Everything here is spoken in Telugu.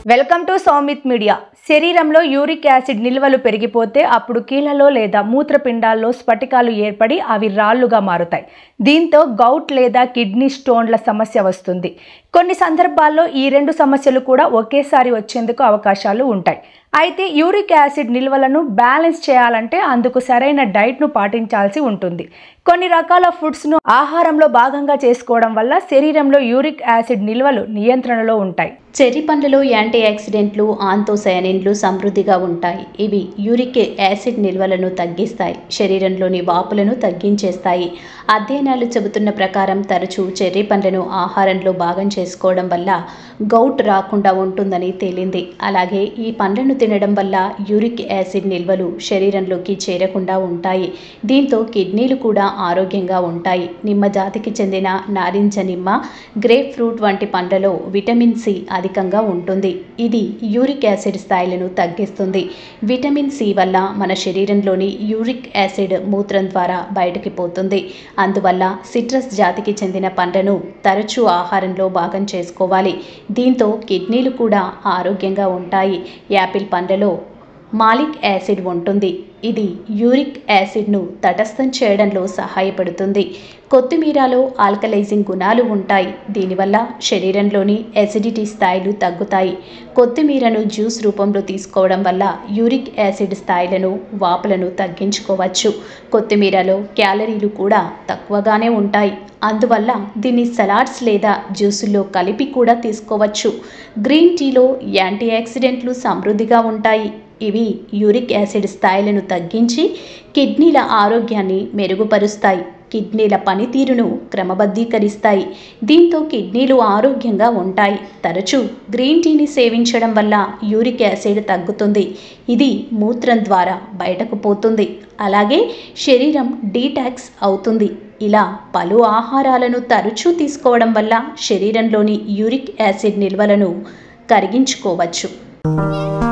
వెల్కమ్ టు సౌమిత్ మీడియా శరీరంలో యూరిక్ యాసిడ్ నిల్వలు పెరిగిపోతే అప్పుడు కీళ్ళలో లేదా మూత్రపిండాల్లో స్ఫటికాలు ఏర్పడి అవి రాళ్లుగా మారుతాయి దీంతో గౌట్ లేదా కిడ్నీ స్టోన్ల సమస్య వస్తుంది కొన్ని సందర్భాల్లో ఈ రెండు సమస్యలు కూడా ఒకేసారి వచ్చేందుకు అవకాశాలు ఉంటాయి అయితే యూరిక్ యాసిడ్ నిల్వలను బ్యాలెన్స్ చేయాలంటే అందుకు సరైన డైట్ను పాటించాల్సి ఉంటుంది కొన్ని రకాల ఫుడ్స్ను ఆహారంలో భాగంగా చేసుకోవడం వల్ల శరీరంలో యూరిక్ యాసిడ్ నిల్వలు నియంత్రణలో ఉంటాయి చెర్రీ పండ్లలో యాంటీ ఆక్సిడెంట్లు ఆంతోసయానిన్లు సమృద్ధిగా ఉంటాయి ఇవి యూరిక్ యాసిడ్ నిల్వలను తగ్గిస్తాయి శరీరంలోని వాపులను తగ్గించేస్తాయి అధ్యయనాలు చెబుతున్న ప్రకారం తరచూ చెర్రీ పండ్లను ఆహారంలో భాగం చేసుకోవడం వల్ల గౌట్ రాకుండా ఉంటుందని తేలింది అలాగే ఈ పండ్లను తినడం వల్ల యూరిక్ యాసిడ్ నిల్వలు శరీరంలోకి చేరకుండా ఉంటాయి దీంతో కిడ్నీలు కూడా ఆరోగ్యంగా ఉంటాయి నిమ్మ జాతికి చెందిన నారింజ నిమ్మ గ్రేప్ ఫ్రూట్ వంటి పండ్లలో విటమిన్ సి అధికంగా ఉంటుంది ఇది యూరిక్ యాసిడ్ స్థాయిలను తగ్గిస్తుంది విటమిన్ సి వల్ల మన శరీరంలోని యూరిక్ యాసిడ్ మూత్రం ద్వారా బయటకి పోతుంది అందువల్ల సిట్రస్ జాతికి చెందిన పండ్లను తరచూ ఆహారంలో భాగం చేసుకోవాలి దీంతో కిడ్నీలు కూడా ఆరోగ్యంగా ఉంటాయి యాపిల్ పండ్లలో మాలిక్ యాసిడ్ ఉంటుంది ఇది యూరిక్ యాసిడ్ను తటస్థం చేయడంలో సహాయపడుతుంది కొత్తిమీరలో ఆల్కలైజింగ్ గుణాలు ఉంటాయి దీనివల్ల శరీరంలోని ఎసిడిటీ స్థాయిలు తగ్గుతాయి కొత్తిమీరను జ్యూస్ రూపంలో తీసుకోవడం వల్ల యూరిక్ యాసిడ్ స్థాయిలను వాపులను తగ్గించుకోవచ్చు కొత్తిమీరలో క్యాలరీలు కూడా తక్కువగానే ఉంటాయి అందువల్ల దీన్ని సలాడ్స్ లేదా జ్యూసుల్లో కలిపి కూడా తీసుకోవచ్చు గ్రీన్ టీలో యాంటీ ఆక్సిడెంట్లు సమృద్ధిగా ఉంటాయి ఇవి యూరిక్ యాసిడ్ స్థాయిలను తగ్గించి కిడ్నీల ఆరోగ్యాన్ని మెరుగుపరుస్తాయి కిడ్నీల పనితీరును క్రమబద్ధీకరిస్తాయి దీంతో కిడ్నీలు ఆరోగ్యంగా ఉంటాయి తరచూ గ్రీన్ టీని సేవించడం వల్ల యూరిక్ యాసిడ్ తగ్గుతుంది ఇది మూత్రం ద్వారా బయటకు పోతుంది అలాగే శరీరం డీటాక్స్ అవుతుంది ఇలా పలు ఆహారాలను తరచూ తీసుకోవడం వల్ల శరీరంలోని యూరిక్ యాసిడ్ నిల్వలను కరిగించుకోవచ్చు